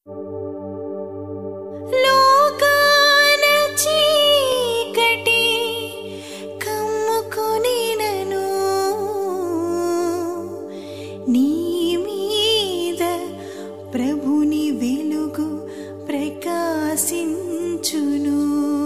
లోకాన చీకటి కమ్ముకొనినను నీ మీద ప్రభుని వెలుగు ప్రకాశించును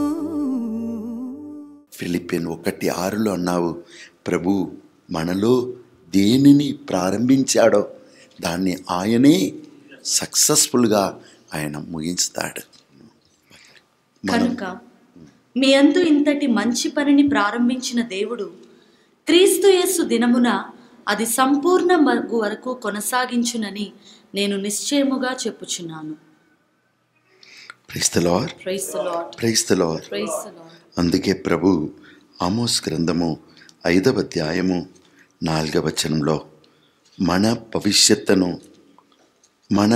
ఫిలిపిన్ ఒకటి ఆరులో అన్నావు ప్రభు మనలో దేనిని ప్రారంభించాడో దాన్ని ఆయనే సక్సెస్ఫుల్గా ఆయన ముగించుతాడు కనుక మీ అందు ఇంతటి మంచి పనిని ప్రారంభించిన దేవుడు క్రీస్తు యేసు దినమున అది సంపూర్ణ మగ్గు వరకు కొనసాగించునని నేను నిశ్చయముగా చెప్పుచున్నాను praise the Lord praise the Lord praise the Lord praise the Lord అందుకే ప్రభు ఆమోస్ గ్రంథము ఐదవ అధ్యాయము నాలుగవ వచనంలో మన భవిష్యత్తును మన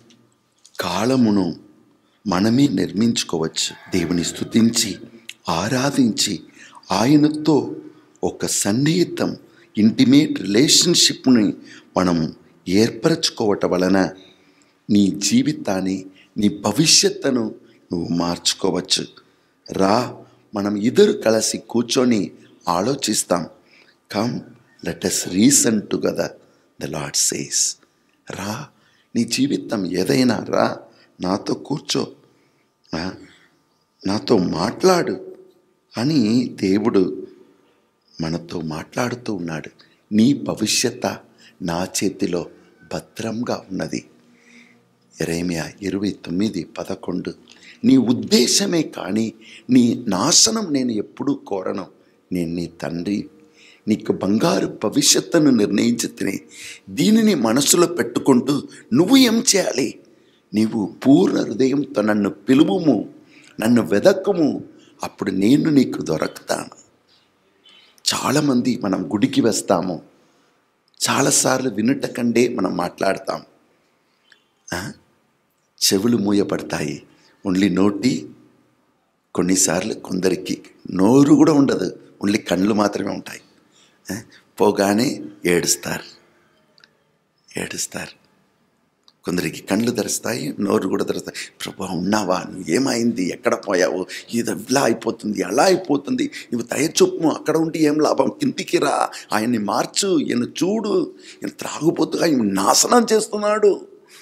కాలమును మనమే నిర్మించుకోవచ్చు దేవుని స్తుతించి ఆరాధించి ఆయనతో ఒక సన్నిహితం ఇంటిమేట్ రిలేషన్షిప్ని మనం ఏర్పరచుకోవటం వలన నీ జీవితాన్ని నీ భవిష్యత్తును నువ్వు మార్చుకోవచ్చు రా మనం ఇద్దరు కలిసి కూర్చొని ఆలోచిస్తాం come let us reason together the Lord says రా నీ జీవితం ఏదైనా రా నాతో కూర్చో ఆ, నాతో మాట్లాడు అని దేవుడు మనతో మాట్లాడుతూ ఉన్నాడు నీ భవిష్యత్త నా చేతిలో భద్రంగా ఉన్నది ఎరేమియా ఇరవై తొమ్మిది పదకొండు నీ ఉద్దేశమే కానీ నీ నాశనం నేను ఎప్పుడూ కోరను నేను నీ తండ్రి నీకు బంగారు భవిష్యత్తును నిర్ణయించి తిని దీనిని మనసులో పెట్టుకుంటూ నువ్వు ఏం చేయాలి నీవు పూర్ణ హృదయంతో నన్ను పిలువుము నన్ను వెదక్కుము అప్పుడు నేను నీకు దొరకుతాను చాలామంది మనం గుడికి వస్తాము చాలాసార్లు వినుట కంటే మనం మాట్లాడతాం ఆ? చెవులు మూయపడతాయి ఓన్లీ నోటి కొన్నిసార్లు కొందరికి నోరు కూడా ఉండదు ఓన్లీ కళ్ళు మాత్రమే ఉంటాయి ఆ? పోగానే ఏడుస్తారు ఏడుస్తారు కొందరికి కళ్ళు తెరుస్తాయి నోరు కూడా తెరుస్తాయి ప్రభా ఉన్నావా నువ్వు ఏమైంది ఎక్కడ పోయావు ఇది ఇలా అయిపోతుంది అలా అయిపోతుంది నువ్వు దయచొప్పు అక్కడ ఉంటే ఏం లాభం కిందికి రా ఆయన్ని మార్చు ఈయన చూడు ఈయన త్రాగుపోతుగా ఈయన నాశనం చేస్తున్నాడు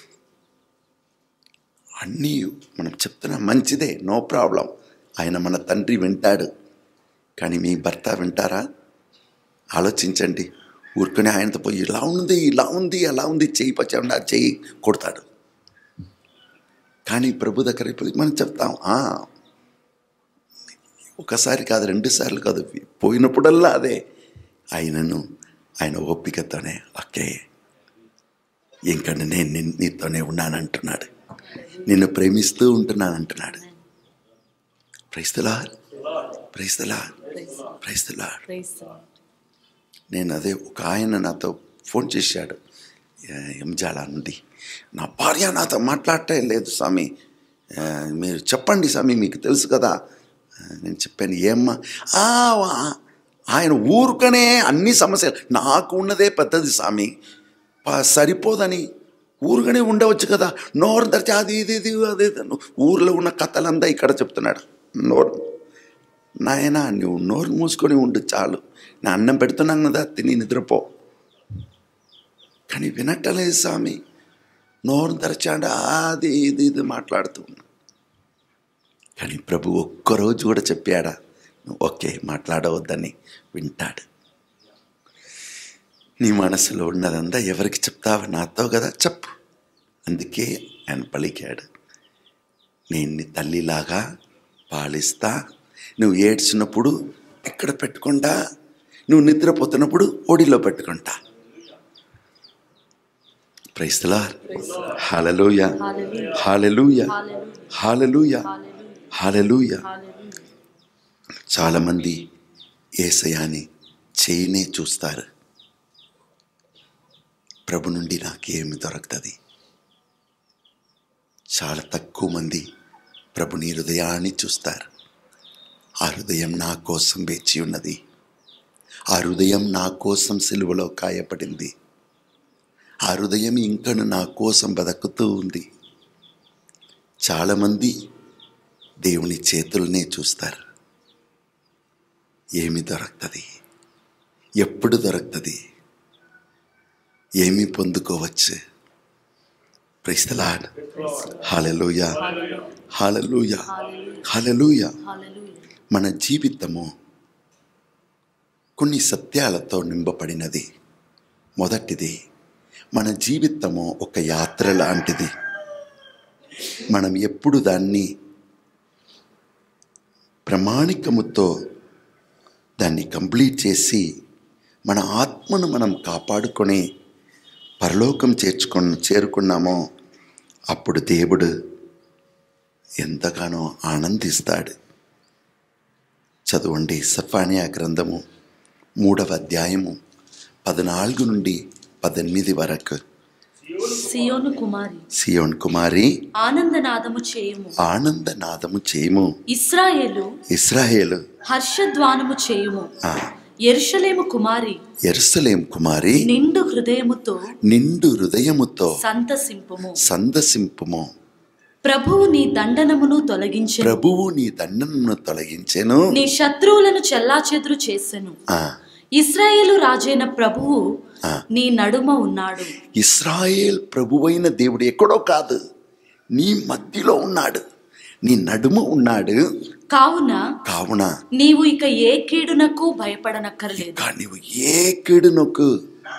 అన్నీ మనం చెప్తున్నా మంచిదే నో ప్రాబ్లం ఆయన మన తండ్రి వింటాడు కానీ మీ భర్త వింటారా ఆలోచించండి ఊరుకొని ఆయనతో పోయి ఇలా ఉంది ఇలా ఉంది అలా ఉంది చేయి పచ్చండి ఆ చేయి కొడతాడు కానీ ప్రభు దగ్గర పోయి మనం చెప్తాం "ఆ, ఒకసారి కాదు రెండు సార్లు కాదు పోయినప్పుడల్లా అదే ఆయనను ఆయన ఓపికతోనే ఓకే ఇంకండి నేను నీ- నీతోనే ఉన్నానంటున్నాడు నిన్ను ప్రేమిస్తూ ఉంటున్నానంటున్నాడు praise the Lord praise the Lord praise the Lord praise the Lord నేను అదే ఒక ఆయన నాతో ఫోన్ చేశాడు ఏ- ఎంజాల నుండి నా భార్య నాతో మాట్లాడటే లేదు స్వామి ఆ, మీరు చెప్పండి స్వామి మీకు తెలుసు కదా ఆ, నేను చెప్పాను ఏమ్మా "ఆ, వా- ఆయన ఊరుకనే అన్ని సమస్యలు నాకు ఉన్నదే పెద్దది స్వామి ప- సరిపోదని ఊరుగానే ఉండవచ్చు కదా నోరు తెరిచి అది ఇది ఇది అది ఇది అని ఊర్లో ఉన్న కథలంతా ఇక్కడ చెప్తున్నాడు నోరు నాయనా నువ్వు నోరు మూసుకొని ఉండు చాలు నా అన్నం పెడుతున్నాం కదా తిని నిద్రపో కానీ వినట్టలేదు స్వామి నోరు తెరచాడు అది ఇది ఇది మాట్లాడుతూ ఉన్నా కానీ ప్రభు ఒక్కరోజు కూడా చెప్పాడా నువ్వు ఓకే మాట్లాడవద్దని వింటాడు నీ మనసులో ఉన్నదంతా ఎవరికి చెప్తావా నాతో కదా చెప్పు అందుకే ఆయన పలికాడు నేను నీ తల్లిలాగా పాలిస్తా నువ్వు ఏడ్చినప్పుడు ఇక్కడ పెట్టుకుంటా నువ్వు నిద్రపోతున్నప్పుడు ఒడిలో పెట్టుకుంటా praise the Lord hallelujah hallelujah hallelujah hallelujah చాలామంది ఏసయాని చేయనే చూస్తారు ప్రభు నుండి నాకేమి దొరుకుతుంది చాలా తక్కువ మంది ప్రభుని హృదయాన్ని చూస్తారు ఆ హృదయం నా కోసం వేచి ఉన్నది ఆ హృదయం నా కోసం సిలువలో కాయపడింది ఆ హృదయం ఇంకను నా కోసం బతుకుతూ ఉంది చాలామంది దేవుని చేతులనే చూస్తారు ఏమి దొరుకుతుంది ఎప్పుడు దొరుకుతుంది ఏమి పొందుకోవచ్చు ప్రైస్తలాడ్ హాలెలూయ హాలెలూయ హాలెలూయ మన జీవితము కొన్ని సత్యాలతో నింపబడినది మొదటిది మన జీవితము ఒక యాత్ర లాంటిది మనం ఎప్పుడు దాన్ని ప్రమాణికముతో దాన్ని కంప్లీట్ చేసి మన ఆత్మను మనం కాపాడుకొని పరలోకం చేర్చుకొని చేరుకున్నామో అప్పుడు దేవుడు ఎంతగానో ఆనందిస్తాడు చదవండి సఫానియా గ్రంథము మూడవ అధ్యాయము పద్నాలుగు నుండి పద్దెనిమిది వరకు సియోను కుమారి సియోన్ కుమారి ఆనందనాదము చేయుము ఆనందనాదము చేయము ఇస్రాయేలు ఇస్రాయేలు హర్షధ్వానము చేయుము ఆ, ఎరుషలేము కుమారి ఎరుసలేం కుమారి నిండు హృదయముతో నిండు హృదయముతో సంతసింపుము సందసింపుము ప్రభువు నీ దండనమును తొలగించెను ప్రభువు నీ దండనను తొలగించెను నీ శత్రువులను చెల్లాచెదురు చేసెను ఆ, ఇస్రాయేలు రాజైన ప్రభువు ఆ. నీ నడుమ ఉన్నాడు ఇస్రాయేల్ ప్రభువైన దేవుడు ఎక్కడో కాదు నీ మధ్యలో ఉన్నాడు నీ నడుమ ఉన్నాడు కావున కావున నీవు ఇక ఏ కీడునకు భయపడనక్కర్లేదు ఇంకా నీవు ఏ కీడు నొక్కు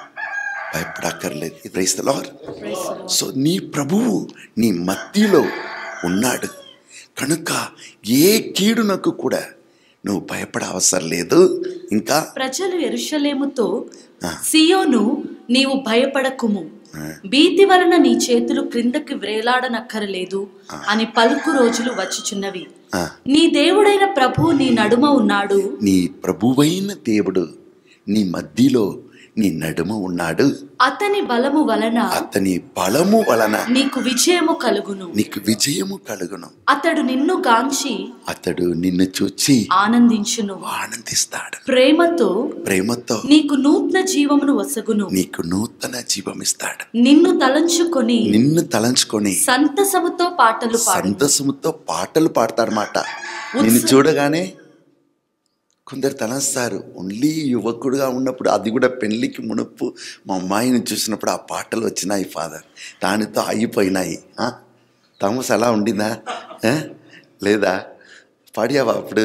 భయపడక్కర్లేదు ప్రైస్ ద లార్డ్ సో నీ ప్రభువు నీ మధ్యలో ఉన్నాడు కనుక ఏ కీడునకు కూడా నువ్వు భయపడ అవసరం లేదు ఇంకా ప్రజలు ఎరుషలేముతో ఆ. సియోను నీవు భయపడకుము భీతి వలన నీ చేతులు క్రిందకి వ్రేలాడనక్కరలేదు అని పలుకు రోజులు వచ్చుచున్నవి ఆ, నీ దేవుడైన ప్రభువు నీ నడుమ ఉన్నాడు నీ ప్రభువైన దేవుడు నీ మధ్యలో నీ నడుమ ఉన్నాడు అతని బలము వలన అతని బలము వలన నీకు విజయము కలుగును నీకు విజయము కలుగును అతడు నిన్ను గాంచి అతడు నిన్ను చూచి ఆనందించును ఆనందిస్తాడు ప్రేమతో ప్రేమతో నీకు నూతన జీవమును వసగును నీకు నూతన జీవమిస్తాడు నిన్ను తలంచుకొని నిన్ను తలంచుకొని సంతసముతో పాటలు పాడు సంతసముతో పాటలు పాడతాడనమాట నిన్ను చూడగానే కొందరు తలంస్తారు ఓన్లీ యువకుడుగా ఉన్నప్పుడు అది కూడా పెళ్ళికి మునుపు మా అమ్మాయిని చూసినప్పుడు ఆ పాటలు వచ్చినాయి ఫాదర్ దానితో అయిపోయినాయి ఆ? థామస్ అలా ఉండిందా ఆ? లేదా పాడావా అప్పుడు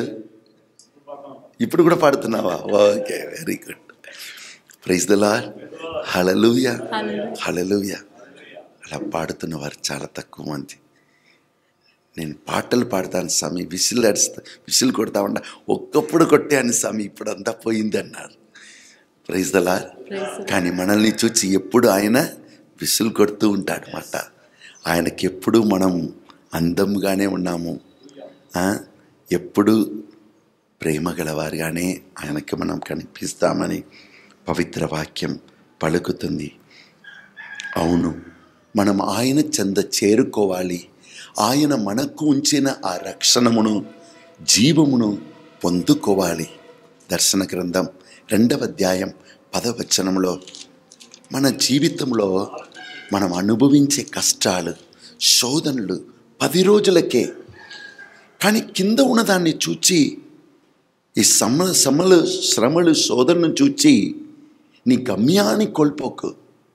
ఇప్పుడు కూడా పాడుతున్నావా okay very good praise the lord hallelujah hallelujah అలా పాడుతున్న వారు చాలా తక్కువ మంది నేను పాటలు పాడతాను స్వామి విసిల్ అడుస్తా విసిల్ కొడతా ఉండ ఒక్కప్పుడు కొట్టాను స్వామి ఇప్పుడు అంతా పోయింది అన్నారు ప్రైజ్ ద లార్డ్ కానీ మనల్ని చూసి ఎప్పుడు ఆయన విసులు కొడుతూ ఉంటాడు మాట ఆయనకి ఎప్పుడు మనం అందంగానే ఉన్నాము ఆ? ఎప్పుడు ప్రేమ గలవారుగానే ఆయనకి మనం కనిపిస్తామని పవిత్ర వాక్యం పలుకుతుంది అవును మనం ఆయన చెంద చేరుకోవాలి ఆయన మనకు ఉంచిన ఆ రక్షణమును జీవమును పొందుకోవాలి దర్శన గ్రంథం రెండవ అధ్యాయం పదవచనంలో మన జీవితంలో మనం అనుభవించే కష్టాలు శోధనలు పది రోజులకే కానీ కింద ఉన్నదాన్ని చూచి ఈ సమ సమలు శ్రమలు శోధనను చూచి నీ గమ్యాన్ని కోల్పోకు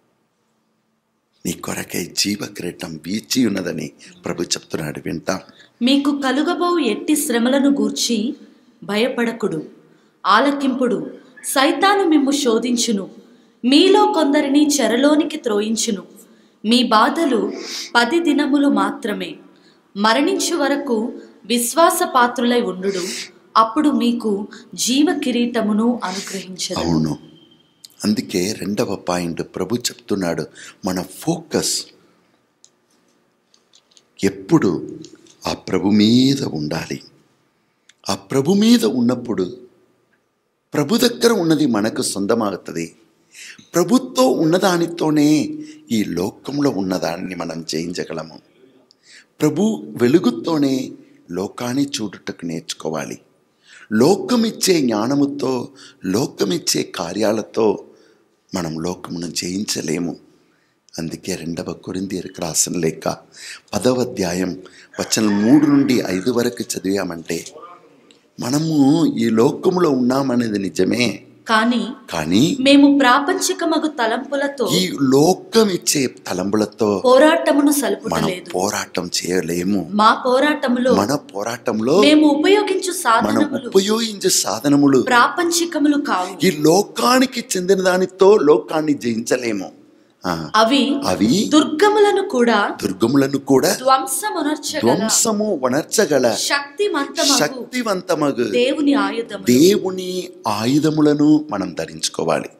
నీ కొరకై జీవ కిరీటం వీచి ఉన్నదని ప్రభు చెప్తున్నాడు వింటాం మీకు కలుగబో ఎట్టి శ్రమలను గూర్చి భయపడకుడు ఆలకింపుడు సైతాను మిమ్ము శోధించును మీలో కొందరిని చెరలోనికి త్రోయించును మీ బాధలు పది దినములు మాత్రమే మరణించు వరకు విశ్వాసపాత్రులై ఉండుడు అప్పుడు మీకు జీవ కిరీటమును అనుగ్రహించదు అవును అందుకే రెండవ పాయింట్ ప్రభు చెప్తున్నాడు మన ఫోకస్ ఎప్పుడు ఆ ప్రభు మీద ఉండాలి ఆ ప్రభు మీద ఉన్నప్పుడు ప్రభు దగ్గర ఉన్నది మనకు సొంతమవుతుంది ప్రభుత్వం ఉన్నదానితోనే ఈ లోకంలో ఉన్నదాన్ని మనం జయించగలము ప్రభు వెలుగుతోనే లోకాన్ని చూడుటకు నేర్చుకోవాలి లోకమిచ్చే జ్ఞానముతో లోకమిచ్చే కార్యాలతో మనం లోకమును జయించలేము అందుకే రెండవ కొరింథీయులకు రాసిన లేక పదవ అధ్యాయం వచనం మూడు నుండి ఐదు వరకు చదివామంటే మనము ఈ లోకంలో ఉన్నామనేది నిజమే కానీ కానీ మేము ప్రాపంచికమగు తలంపులతో ఈ లోకం ఇచ్చే తలంపులతో పోరాటమును మనం సలుపుటలేదు పోరాటం చేయలేము మా పోరాటములో మన పోరాటంలో మేము ఉపయోగించు మనం సాధనములు ఉపయోగించే సాధనములు ప్రాపంచికములు కావు ఈ లోకానికి చెందిన దానితో లోకాన్ని జయించలేము ఆ, అవి అవి దుర్గములను కూడా దుర్గములను కూడా ధ్వంసమునర్చగల ధ్వంసము వనర్చగల శక్తిమంతమగు శక్తివంతమగు దేవుని ఆయుధము దేవుని ఆయుధములను మనం ధరించుకోవాలి